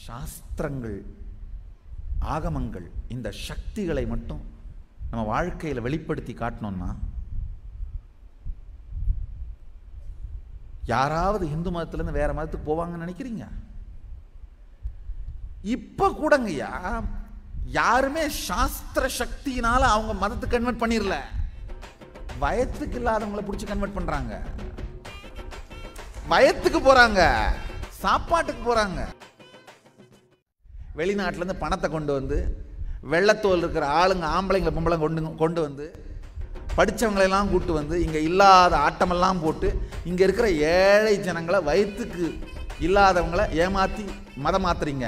சாஸ்திரங்கள் ஆகமங்கள் இந்த சக்திகளை மட்டும் நம்ம வாழ்க்கையில் வெளிப்படுத்தி காட்டணும்னா யாராவது இந்து மதத்திலேருந்து வேற மதத்துக்கு போவாங்கன்னு நினைக்கிறீங்க இப்ப கூடங்கய்யா யாருமே சாஸ்திர சக்தியினால அவங்க மதத்தை கன்வெர்ட் பண்ணிரல வயத்துக்கு இல்லாதவங்கள பிடிச்சி கன்வெர்ட் பண்றாங்க வயத்துக்கு போறாங்க சாப்பாட்டுக்கு போறாங்க வெளிநாட்டுல இருந்து பணத்தை கொண்டு வந்து வெள்ளத்தோல் இருக்கிற ஆளுங்க ஆம்பளைங்களை பொம்பளை கொண்டு கொண்டு வந்து படித்தவங்களெல்லாம் கூட்டு வந்து இங்கே இல்லாத ஆட்டமெல்லாம் போட்டு இங்கே இருக்கிற ஏழை ஜனங்களை வயிற்றுக்கு இல்லாதவங்களை ஏமாற்றி மதம் மாத்துறீங்க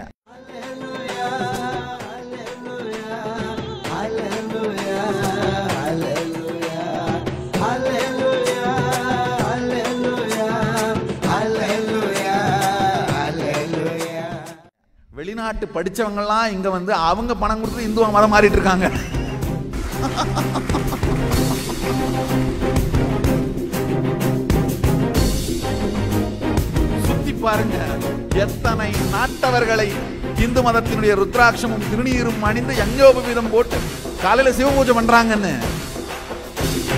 வெளிநாட்டு படிச்சவங்கலாம் இங்க வந்து அவங்க பணம் கொடுத்து இந்துவா மதம் மாறிட்டு இருக்காங்க சுத்தி பாருங்க எத்தனை நாட்டவர்களை இந்து மதத்தினுடைய ருத்ராட்சமும் திருநீரும் அணிந்து யஞ்ஞோபவீதம் போட்டு காலையில சிவபூஜை பண்றாங்கன்னு